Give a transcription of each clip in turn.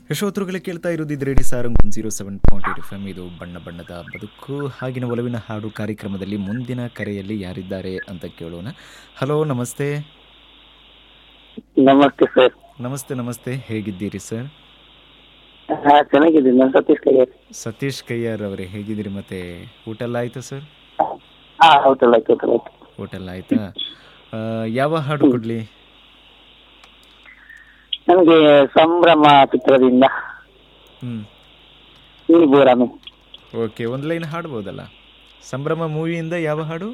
ಯಶೋತ್ರುಗಳೇ ಕೇಳ್ತಾ ಇರೋದು ಇದು radio Sarang zero seven point eight F M ಇದು ಬಣ್ಣ ಬಣ್ಣದ ಬದುಕು ಹಾಗಿನ ಒಲವಿನ ಹಾಡು ಕಾರ್ಯಕ್ರಮದಲ್ಲಿ ಮುಂದಿನ ಕರೆಯಲ್ಲಿ ಯಾರಿದ್ದಾರೆ ಅಂತ ಕೇಳೋಣ ಹಲೋ ನಮಸ್ತೆ ನಮಸ್ತೆ ಸರ್ ನಮಸ್ತೆ ನಮಸ್ತೆ ಹೇಗಿದ್ದೀರಿ ಸರ್ ಹಾ ಚೆನ್ನಾಗಿದ್ದೀನಿ ನಾನು ಸತೀಶ್ ಕೈಯರ್ ಸತೀಶ್ ಕಯ್ಯಾರ್ ಅವರೇ ಹೇಗಿದ್ದೀರಿ ಮತ್ತೆ ಊಟ ಎಲ್ಲ ಆಯ್ತಾ ಸರ್ ಹಾ ಹೌದಲ್ಲ ಆಯ್ತು ಹೌದಲ್ಲ ಆಯ್ತು ಊಟ ಎಲ್ಲ ಆಯ್ತಾ ಆ, ಯಾವ ಹಾಡು ಕೊಡ್ಲಿ ನನಗೆ ಸಂಭ್ರಮ ಚಿತ್ರದಿಂದ ಹ್ಮ್ ಈ ಬೋರಾಮಿ ಓಕೆ ಒಂದು ಲೈನ್ ಹಾಡ್ಬೋದಲ್ಲ ಸಂಭ್ರಮ ಮೂವಿಯಿಂದ ಯಾವ ಹಾಡು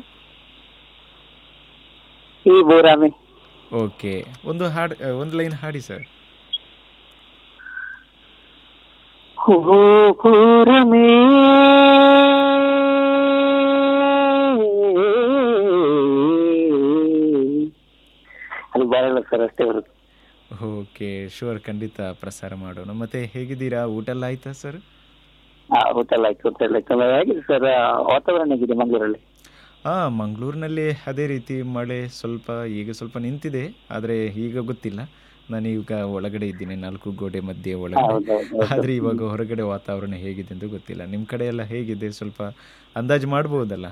ಈ ಬೋರಾಮಿ ಓಕೆ ಒಂದು ಹಾಡು ಒಂದು ಲೈನ್ ಹಾಡಿ ಸರ್ ಓ ಪೂರಮೇ ಅದು ಬರಲ್ಲ ಸರ್ ಅಷ್ಟೇ ಬರುತ್ತೆ ಓಕೆ ಶೂರ್ ಖಂಡಿತ ಪ್ರಸಾರ ಮಾಡೋಣ ಮತ್ತೆ ಹೇಗಿದ್ದೀರಾ ಊಟ ಎಲ್ಲ ಆಯ್ತಾ ಸರ್ ಹಾ ಹೋಟೆಲ್ ಆಯ್ತು ಹೋಟೆಲ್ ಆಯ್ತು ಹೇಗಿದೆ ಸರ್ ವಾತಾವರಣ ಹೇಗಿದೆ ಮಂಗಳೂರಲ್ಲಿ ಹಾಂ ಮಂಗಳೂರಿನಲ್ಲಿ ಅದೇ ರೀತಿ ಮಳೆ ಸ್ವಲ್ಪ ಈಗ ಸ್ವಲ್ಪ ನಿಂತಿದೆ ಆದರೆ ಈಗ ಗೊತ್ತಿಲ್ಲ ನಾನು ಈಗ ಒಳಗಡೆ ಇದ್ದೀನಿ ನಾಲ್ಕು ಗೋಡೆ ಮಧ್ಯೆ ಒಳಗಡೆ ಹೌದೌದು ಆದರೆ ಇವಾಗ ಹೊರಗಡೆ ವಾತಾವರಣ ಹೇಗಿದೆ ಅಂತ ಗೊತ್ತಿಲ್ಲ ನಿಮ್ಮ ಕಡೆ ಎಲ್ಲ ಹೇಗಿದೆ ಸ್ವಲ್ಪ ಅಂದಾಜು ಮಾಡ್ಬೋದಲ್ಲ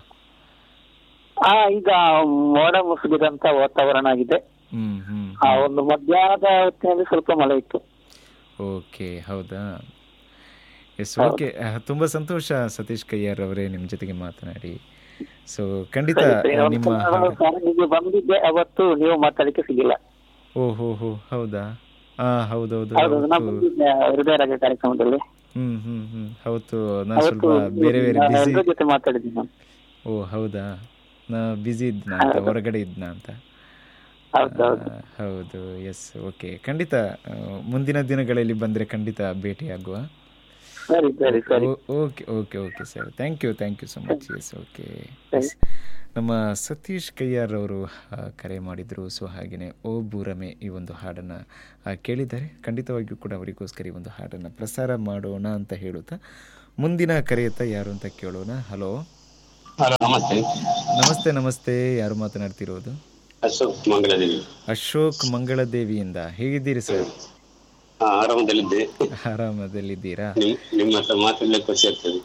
ಹಾ ಈಗ ಮೋಡ ಮುಸುಗಿದಂತ ವಾತಾವರಣ ಆಗಿದೆ ಹ್ಞೂ ಹ್ಞೂ ಆ ಒಂದು ಮಧ್ಯಾಹ್ನದ ಹೊತ್ತಿನಲ್ಲಿ ಸ್ವಲ್ಪ ಮಳೆ ಇತ್ತು ಓಕೆ ಹೌದಾ ಎಸ್ ಓಕೆ ತುಂಬ ಸಂತೋಷ ಸತೀಶ್ ಕಯ್ಯಾರ್ ಅವರೇ ನಿಮ್ಮ ಜೊತೆಗೆ ಮಾತನಾಡಿ ಸೊ ಖಂಡಿತ ನಿಮ್ಮ ಹಾಡು- ನಿಮಗೆ ಬಂದಿದ್ದೆ ಅವತ್ತು ನೀವು ಮಾತಾಡಲಿಕ್ಕೆ ಸಿಗಿಲ್ಲ ಓ ಹೋ ಹೋ ಹೌದಾ ಹಾ ಹೌದೌದು ಹೌದು ನಾ ಹೌದು ಬಂದಿದ್ದೆ ಹೃದಯ ರಾಗ ಕಾರ್ಯಕ್ರಮದಲ್ಲಿ ಹ್ಮ್ ಹ್ಮ್ ಹ್ಮ್ ಹೌದು ನಾನು ಸ್ವಲ್ಪ ಅವತ್ತು ಬೇರೆ ಬೇರೆ ನಾನು ಬಿಸಿ ಎಲ್ರ ಜೊತೆ ಮಾತಾಡಿದ್ದೀನಿ ನಾನು ಓ ಹೌದಾ ನಾ ಬ್ಯುಸಿ ಇದ್ನ ಅಂತ ಹೊರಗಡೆ ಇದ್ನ ಅಂತ ಹೌದು ಹೌದು ಆ, ಹೌದು ಎಸ್ ಓಕೆ ಖಂಡಿತ ಆ, ಮುಂದಿನ ದಿನಗಳಲ್ಲಿ ಬಂದರೆ ಖಂಡಿತ ಭೇಟಿಯಾಗುವ ಸರಿ ಸರಿ ಸರಿ okay okay okay sir thank you thank you so much yes okay yes ನಮ್ಮ ಸತೀಶ್ ಕಯ್ಯಾರ್ ಅವರು ಆ, ಕರೆ ಮಾಡಿದರು ಸೊ ಹಾಗೆಯೇ ಓ ಬೂರಮೆ ಈ ಒಂದು ಹಾಡನ್ನು ಕೇಳಿದ್ದಾರೆ ಖಂಡಿತವಾಗಿಯೂ ಕೂಡ ಅವರಿಗೋಸ್ಕರ ಈ ಒಂದು ಹಾಡನ್ನು ಪ್ರಸಾರ ಮಾಡೋಣ ಅಂತ ಹೇಳುತ್ತಾ ಮುಂದಿನ ಕರೆಯುತ್ತಾ ಯಾರು ಅಂತ ಕೇಳೋಣ ಹಲೋ ಹಲೋ ನಮಸ್ತೆ ನಮಸ್ತೆ ನಮಸ್ತೆ ಯಾರು ಮಾತನಾಡ್ತಿರೋದು ಅಶೋಕ್ ಮಂಗಳದೇವಿ ಅಶೋಕ್ ಮಂಗಳದೇವಿಯಿಂದ ಹೇಗಿದ್ದೀರಿ ಸರ್ ಹಾ ಆರಾಮದಲ್ಲಿದ್ದೆ ಆರಾಮದಲ್ಲಿದ್ದೀರಾ ನಿಮ್ ನಿಮ್ಮ ಹತ್ರ ಮಾತಾಡ್ಲಿಕ್ಕೆ ಖುಷಿ ಆಗ್ತದೆ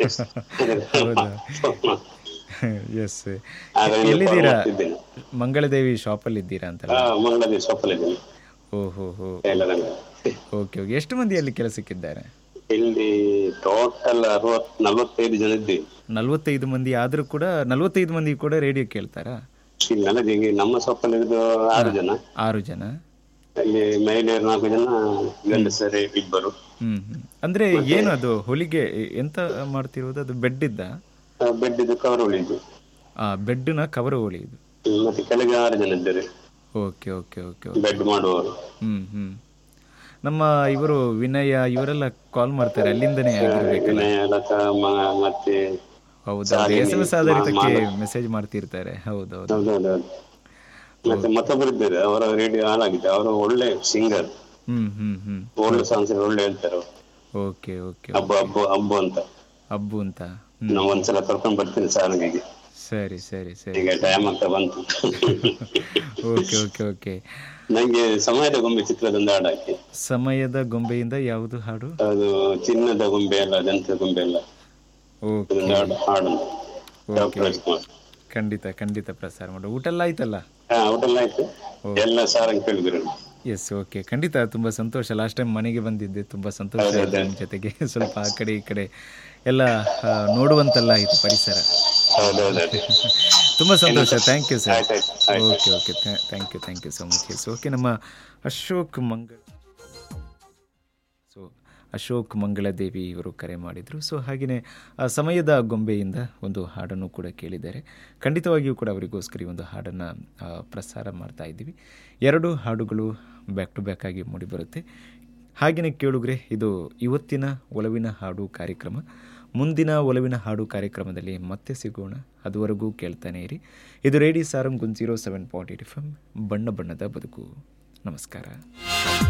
ಹೌದಾ ಎಸ್ ಆಗ ನೀವು ಎಲ್ಲಿದ್ದೀರಾ ಮಾಡ್ತಿದ್ದೇನೆ. ಮಂಗಳದೇವಿ ಶಾಪಲ್ಲಿ ಇದ್ದೀರಾ ಅಂತಲ್ಲ ಹಾ ಮಂಗಳದೇವಿ ಸೊಪ್ಪಲ್ಲಿದ್ದೇನೆ ಓ ಹೋ ಹೋ ಟೈಲರ್ ಅಂಗಡಿ. ಓಕೆ ಓಕೆ ಎಷ್ಟು ಮಂದಿ ಅಲ್ಲಿ ಕೆಲಸಕ್ಕಿದ್ದಾರೆ ಇಲ್ಲಿ ಟೋಟಲ್ ಅರವತ್ ನಲವತ್ತೈದು ಜನ ಇದ್ದೀವಿ ನಲ್ವತ್ತೈದು ಮಂದಿ ಆದರೂ ಕೂಡ ನಲ್ವತ್ತೈದು ಮಂದಿ ಕೂಡ ರೇಡಿಯೋ ಕೇಳ್ತಾರಾ ಇಲ್ಲಿ ನನಗೆ ಈಗ ನಮ್ಮ ಸೊಪ್ಪಲ್ಲಿ ಇರೋದು ಆರು ಜನ ಆರು ಜನ ಅಲ್ಲಿ ಮಹಿಳೆಯರು ನಾಲ್ಕು ಜನ ಗಂಡಸರೇ ಇಬ್ಬರು ಹ್ಮ್ ಹ್ಮ್ ಅಂದ್ರೆ ಏನು ಅದು ಹೊಲಿಗೆ ಎ- ಎಂತ ಮಾಡ್ತಿರೋದು ಅದು ಬೆಡ್ ಇದ್ದ ಬೆಡ್ ಇದು ಕವರ್ ಉಳಿದು ಆ ಬೆಡ್ನ ಕವರ್ ಹೊಲಿಯುದು ಮತ್ತೆ ಕೆಳಗೆ ಆರು ಜನ ಇದ್ದಾರೆ ಓಕೆ ಓಕೆ ಓಕೆ ಬೆಡ್ ಮಾಡುವವರು ಹ್ಮ್ ಹ್ಮ್ ನಮ್ಮ ಇವರು ವಿನಯ ಇವರೆಲ್ಲ ಕಾಲ್ ಮಾಡ್ತಾರೆ ಅಲ್ಲಿಂದನೇ ಆಗಿರ್ಬೇಕಲ್ಲ ವಿನಯ ಲತಾ ಮ- ಮತ್ತೆ ಹೌದಾ ಎಸ್ ಎಂ ಎಸ್ ಆಧಾರಿತಕ್ಕೆ ಮೆಸೇಜ್ ಮಾಡ್ತಿರ್ತಾರೆ ಹೌದೌದು ಹೌದೌದು ಮತ್ತೆ ಮತ್ತೊಬ್ಬರು ಇದ್ದಾರೆ ಅವರ ರೇಡಿಯೋ ಹಾಳಾಗಿದೆ ಅವರು ಒಳ್ಳೆ ಸಿಂಗರ್ ಹ್ಮ್ ಹ್ಮ್ ಹ್ಮ್ ಒಳ್ಳೆ ಸಾಂಗ್ಸ್ ಒಳ್ಳೆ ಹೇಳ್ತಾರೆ ಅವರು ಓಕೆ ಓಕೆ ಹಬ್ಬ ಹಬ್ಬ ಹಬ್ಬ ಅಂತ ಅಬ್ಬು ಅಂತ ಹ್ಮ್ ನಾವು ಒಂದ್ಸಲ ಕರ್ಕೊಂಡ್ ಬರ್ತೀನಿ ಸಾರಂಗಿಗೆ ಸರಿ ಸರಿ ಸರಿ ಈಗ ಟೈಮ್ ಆಗ್ತಾ ಬಂತು ಓಕೆ ಓಕೆ ಓಕೆ ನಂಗೆ ಸಮಯದ ಗೊಂಬೆ ಚಿತ್ರದೊಂದು ಹಾಡು ಹಾಕಿ ಸಮಯದ ಗೊಂಬೆಯಿಂದ ಯಾವುದು ಹಾಡು ಅದು ಚಿನ್ನದ ಗೊಂಬೆ ಅಲ್ಲ ದಂತದ ಗೊಂಬೆ ಅಲ್ಲ ಓಕೆ ಅದೊಂದು ಹಾಡು ಹಾಡು ಡಾಕ್ಟರ್ ರಾಜ್ಕುಮಾರ್ ಖಂಡಿತ ಖಂಡಿತ ಪ್ರಸಾರ ಮಾಡು ಊಟ ಎಲ್ಲ ಆಯ್ತಲ್ಲ ಹಾ ಊಟೆಲ್ಲ ಆಯ್ತು ಎಲ್ಲ ಸಾರಂಗ್ ಕೇಳಿದ್ರು ಎಸ್ ಓಕೆ ಖಂಡಿತ ತುಂಬ ಸಂತೋಷ ಲಾಸ್ಟ್ ಟೈಮ್ ಮನೆಗೆ ಬಂದಿದ್ದೆ ತುಂಬ ಸಂತೋಷ ಆಯ್ತು ನಿಮ್ಮ ಜೊತೆಗೆ ಸ್ವಲ್ಪ ಆ ಕಡೆ ಈ ಕಡೆ ಎಲ್ಲ ಆ, ನೋಡುವಂತೆಲ್ಲ ಆಯಿತು ಪರಿಸರ ಹೌದೌದು ತುಂಬ ಸಂತೋಷ ಥ್ಯಾಂಕ್ ಯು ಸರ್ ಆಯ್ತಾಯ್ತು ಆಯ್ತು okay okay thank you thank you so much yes okay ನಮ್ಮ ಅಶೋಕ್ ಮಂಗಳ ಸೊ ಅಶೋಕ್ ಮಂಗಳದೇವಿ ಇವರು ಕರೆ ಮಾಡಿದರು ಸೊ ಹಾಗೆಯೇ ಆ ಸಮಯದ ಗೊಂಬೆಯಿಂದ ಒಂದು ಹಾಡನ್ನು ಕೂಡ ಕೇಳಿದ್ದಾರೆ ಖಂಡಿತವಾಗಿಯೂ ಕೂಡ ಅವರಿಗೋಸ್ಕರ ಈ ಒಂದು ಹಾಡನ್ನು ಆ, ಪ್ರಸಾರ ಮಾಡ್ತಾ ಇದ್ದೀವಿ ಎರಡು ಹಾಡುಗಳು ಬ್ಯಾಕ್ ಟು ಬ್ಯಾಕ್ ಆಗಿ ಮೂಡಿಬರುತ್ತೆ ಹಾಗೆಯೇ ಕೇಳುಗ್ರೆ ಇದು ಇವತ್ತಿನ ಒಲವಿನ ಹಾಡು ಕಾರ್ಯಕ್ರಮ ಮುಂದಿನ ಒಲವಿನ ಹಾಡು ಕಾರ್ಯಕ್ರಮದಲ್ಲಿ ಮತ್ತೆ ಸಿಗೋಣ ಅದುವರೆಗೂ ಕೇಳ್ತಾನೆ ಇರಿ ಇದು ರೇಡಿ ಸಾರಂಗ್ ಗುನ್ zero seven point eight F M ಬಣ್ಣ ಬಣ್ಣದ ಬದುಕು ನಮಸ್ಕಾರ